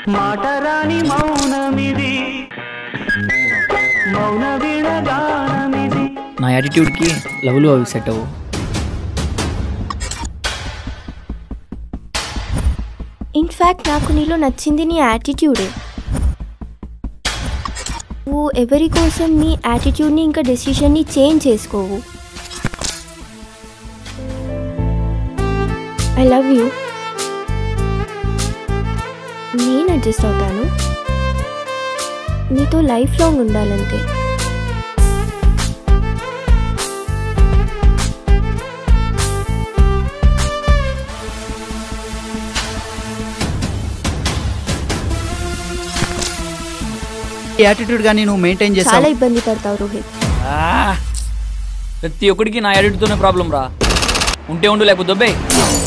మాటరాని మౌనమిది మౌన విడగానమిది నా యాటిట్యూడ్కి లవ్లు అవి సెట్ అవ్వు ఇన్ఫ్యాక్ట్ నాకు నీలో నచ్చింది నీ యాటిట్యూడే నువ్వు ఎవరి కోసం నీ యాటిట్యూడ్ని ఇంకా డెసిషన్ని చేంజ్ చేసుకోవు ఐ లవ్ యూ నేను అడ్జస్ట్ అవుతాను నీతో లైఫ్ లాంగ్ ఉండాలంతే యాటిట్యూడ్ కానీ నువ్వు మెయింటైన్ చాలా చేస్తావు ఇబ్బంది పడతావు రోహిత్ ఆ, ప్రతి ఒక్కడికి నా యాటిట్యూడ్తోనే ప్రాబ్లం రా ఉంటే ఉండు లేకపోతే దొబ్బే